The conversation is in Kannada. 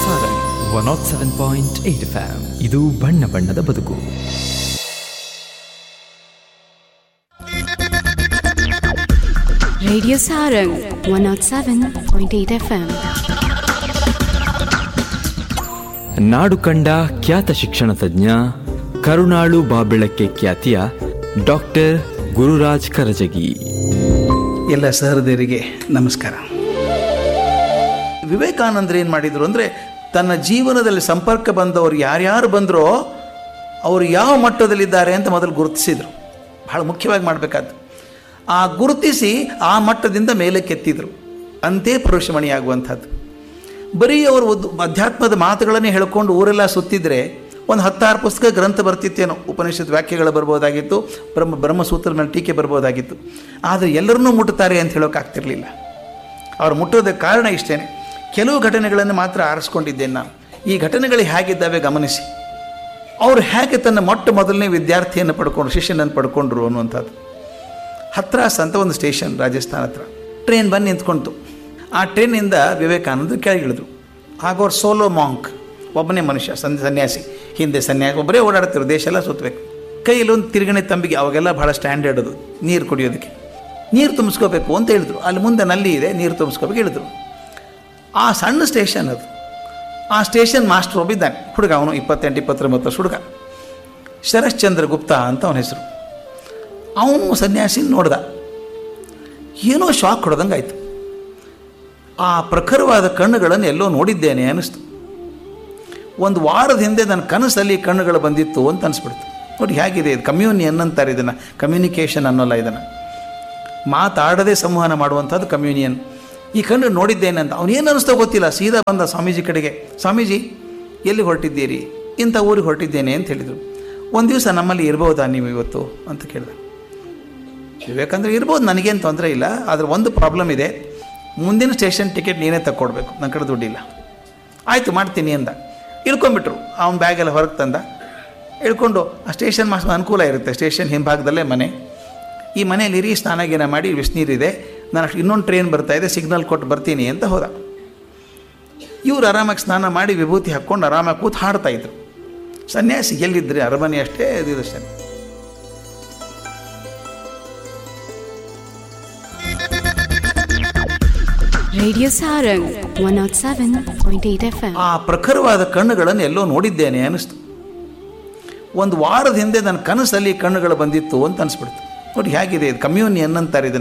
ಸಾರನ್ one naught seven point eight FM ಇದು ಬಣ್ಣ ಬಣ್ಣದ ಬದುಕು Radio Sarang 107.8 FM. ನಾಡು ಕಂಡ ಖ್ಯಾತ ಶಿಕ್ಷಣ ತಜ್ಞ ಕರುಣಾಳು ಬಾಬೆಳಕ್ಕೆ ಖ್ಯಾತಿಯ ಡಾಕ್ಟರ್ ಗುರುರಾಜ್ ಕರಜಗಿ ಎಲ್ಲ ಸಹೃದಯರಿಗೆ ನಮಸ್ಕಾರ ವಿವೇಕಾನಂದರು ಏನು ಮಾಡಿದರು ಅಂದರೆ ತನ್ನ ಜೀವನದಲ್ಲಿ ಸಂಪರ್ಕ ಬಂದವರು ಯಾರ್ಯಾರು ಬಂದರೋ ಅವರು ಯಾವ ಮಟ್ಟದಲ್ಲಿದ್ದಾರೆ ಅಂತ ಮೊದಲು ಗುರುತಿಸಿದರು ಬಹಳ ಮುಖ್ಯವಾಗಿ ಮಾಡಬೇಕಾದ್ದು ಆ ಗುರುತಿಸಿ ಆ ಮಟ್ಟದಿಂದ ಮೇಲೆ ಕೆತ್ತಿದ್ರು ಅಂತೆ ಪುರುಷಮಣಿಯಾಗುವಂಥದ್ದು ಬರೀ ಅವರು ಒಂದು ಅಧ್ಯಾತ್ಮದ ಮಾತುಗಳನ್ನೇ ಹೇಳ್ಕೊಂಡು ಊರೆಲ್ಲ ಸುತ್ತಿದ್ರೆ ಒಂದು ಹತ್ತಾರು ಪುಸ್ತಕ ಗ್ರಂಥ ಬರ್ತಿತ್ತೇನೋ ಉಪನಿಷತ್ ವ್ಯಾಖ್ಯೆಗಳು ಬರ್ಬೋದಾಗಿತ್ತು ಬ್ರಹ್ಮ ಬ್ರಹ್ಮಸೂತ್ರದ ಮೇಲೆ ಟೀಕೆ ಬರ್ಬೋದಾಗಿತ್ತು ಆದರೆ ಎಲ್ಲರನ್ನೂ ಮುಟ್ಟುತ್ತಾರೆ ಅಂತ ಹೇಳೋಕ್ಕಾಗ್ತಿರ್ಲಿಲ್ಲ ಅವ್ರು ಮುಟ್ಟೋದಕ್ಕೆ ಕಾರಣ ಇಷ್ಟೇ ಕೆಲವು ಘಟನೆಗಳನ್ನು ಮಾತ್ರ ಆರಿಸ್ಕೊಂಡಿದ್ದೇನೆ ನಾನು ಈ ಹ್ಯಾಗಿದ್ದಾವೆ ಹೇಗಿದ್ದಾವೆ ಗಮನಿಸಿ ಅವರು ಹೇಗೆ ತನ್ನ ಮೊಟ್ಟ ಮೊದಲನೇ ವಿದ್ಯಾರ್ಥಿಯನ್ನು ಪಡ್ಕೊಂಡು ಶಿಷ್ಯನನ್ನು ಪಡ್ಕೊಂಡ್ರು ಅನ್ನುವಂಥದ್ದು ಹತ್ರಾಸ್ ಅಂತ ಒಂದು ಸ್ಟೇಷನ್ ರಾಜಸ್ಥಾನ ಹತ್ರ ಟ್ರೈನ್ ಬಂದು ನಿಂತ್ಕೊಂತು ಆ ಟ್ರೈನಿಂದ ವಿವೇಕಾನಂದ ಕೆಳಗಿಳಿದ್ರು ಆಗ ಅವ್ರು ಸೋಲೋ ಮಾಂಕ್ ಒಬ್ಬನೇ ಮನುಷ್ಯ ಸನ್ ಸನ್ಯಾಸಿ ಹಿಂದೆ ಸನ್ಯಾಸಿ ಒಬ್ಬರೇ ಓಡಾಡ್ತಿರು ದೇಶ ಎಲ್ಲ ಸುತ್ತಬೇಕು ಕೈಯಲ್ಲಿ ಒಂದು ತಿರುಗಣೆ ತಂಬಿಗೆ ಅವಾಗೆಲ್ಲ ಭಾಳ ಸ್ಟ್ಯಾಂಡರ್ಡ್ ಅದು ನೀರು ಕುಡಿಯೋದಕ್ಕೆ ನೀರು ತುಂಬಿಸ್ಕೋಬೇಕು ಅಂತ ಹೇಳಿದ್ರು ಅಲ್ಲಿ ಮುಂದೆ ನಲ್ಲಿ ಇದೆ ನೀರು ತುಂಬಿಸ್ಕೋಬೇಕು ಹೇಳಿದ್ರು ಆ ಸಣ್ಣ ಸ್ಟೇಷನ್ ಅದು ಆ ಸ್ಟೇಷನ್ ಮಾಸ್ಟರ್ ಒಬ್ಬಿದ್ದಾನೆ ಹುಡುಗ ಅವನು ಇಪ್ಪತ್ತೆಂಟು ಇಪ್ಪತ್ತೊಂಬತ್ತು ವರ್ಷ ಹುಡುಗ ಶರಶ್ಚಂದ್ರ ಗುಪ್ತಾ ಅಂತ ಅವನ ಹೆಸರು ಅವನು ಸನ್ಯಾಸಿ ನೋಡ್ದ ಏನೋ ಶಾಕ್ ಹೊಡೆದಂಗೆ ಆಯಿತು ಆ ಪ್ರಖರವಾದ ಕಣ್ಣುಗಳನ್ನು ಎಲ್ಲೋ ನೋಡಿದ್ದೇನೆ ಅನ್ನಿಸ್ತು ಒಂದು ವಾರದ ಹಿಂದೆ ನನ್ನ ಕನಸಲ್ಲಿ ಕಣ್ಣುಗಳು ಬಂದಿತ್ತು ಅಂತ ಅನಿಸ್ಬಿಡ್ತು ನೋಡಿ ಹೇಗಿದೆ ಇದು ಕಮ್ಯೂನಿಯನ್ ಅಂತಾರೆ ಇದನ್ನು ಕಮ್ಯುನಿಕೇಷನ್ ಅನ್ನೋಲ್ಲ ಇದನ್ನು ಮಾತಾಡದೆ ಸಂವಹನ ಮಾಡುವಂಥದ್ದು ಕಮ್ಯೂನಿಯನ್ ಈ ಕಣ್ಣು ನೋಡಿದ್ದೇನೆ ಅಂತ ಅವನೇನು ಅನ್ನಿಸ್ತೋ ಗೊತ್ತಿಲ್ಲ ಸೀದಾ ಬಂದ ಸ್ವಾಮೀಜಿ ಕಡೆಗೆ ಸ್ವಾಮೀಜಿ ಎಲ್ಲಿ ಹೊರಟಿದ್ದೀರಿ ಇಂಥ ಊರಿಗೆ ಹೊರಟಿದ್ದೇನೆ ಅಂತ ಹೇಳಿದರು ಒಂದು ದಿವಸ ನಮ್ಮಲ್ಲಿ ಇರ್ಬೋದಾ ನೀವು ಇವತ್ತು ಅಂತ ಕೇಳಿದೆ ವಿವೇಕಂದ್ರೆ ಇರ್ಬೋದು ನನಗೇನು ತೊಂದರೆ ಇಲ್ಲ ಆದರೆ ಒಂದು ಪ್ರಾಬ್ಲಮ್ ಇದೆ ಮುಂದಿನ ಸ್ಟೇಷನ್ ಟಿಕೆಟ್ ನೀನೇ ತಕ್ಕೊಡ್ಬೇಕು ನನ್ನ ಕಡೆ ದುಡ್ಡಿಲ್ಲ ಆಯಿತು ಮಾಡ್ತೀನಿ ಅಂದ ಇಳ್ಕೊಂಬಿಟ್ರು ಅವ್ನ ಬ್ಯಾಗೆಲ್ಲ ಹೊರಗೆ ತಂದ ಇಳ್ಕೊಂಡು ಆ ಸ್ಟೇಷನ್ ಮಾಸ್ ಅನುಕೂಲ ಇರುತ್ತೆ ಸ್ಟೇಷನ್ ಹಿಂಭಾಗದಲ್ಲೇ ಮನೆ ಈ ಮನೆಯಲ್ಲಿ ಇರಿ ಸ್ನಾನ ಗೀನ ಮಾಡಿ ಬಿಸಿನೀರಿದೆ ನಾನು ಅಷ್ಟು ಇನ್ನೊಂದು ಟ್ರೈನ್ ಬರ್ತಾ ಇದೆ ಸಿಗ್ನಲ್ ಕೊಟ್ಟು ಬರ್ತೀನಿ ಅಂತ ಹೋದ ಇವ್ರು ಆರಾಮಾಗಿ ಸ್ನಾನ ಮಾಡಿ ವಿಭೂತಿ ಹಾಕ್ಕೊಂಡು ಆರಾಮಾಗಿ ಕೂತು ಹಾಡ್ತಾಯಿದ್ರು ಸನ್ಯಾಸಿ ಎಲ್ಲಿದ್ರಿ ಅರಮನೆ ಅಷ್ಟೇ ಇದು ಸನ್ಯಾಸಿ Radio Sarang 107.8 FM. ಆ ಪ್ರಖರವಾದ ಕಣ್ಣುಗಳನ್ನು ಎಲ್ಲೋ ನೋಡಿದ್ದೇನೆ ಅನ್ನಿಸ್ತು ಒಂದು ವಾರದ ಹಿಂದೆ ನನ್ನ ಕನಸಲ್ಲಿ ಕಣ್ಣುಗಳು ಬಂದಿತ್ತು ಅಂತ ಅನಿಸ್ಬಿಡ್ತು ನೋಡಿ ಹೇಗಿದೆ ಇದು ಕಮ್ಯೂನಿಯನ್ ಅಂತಾರೆ ಇದನ್ನು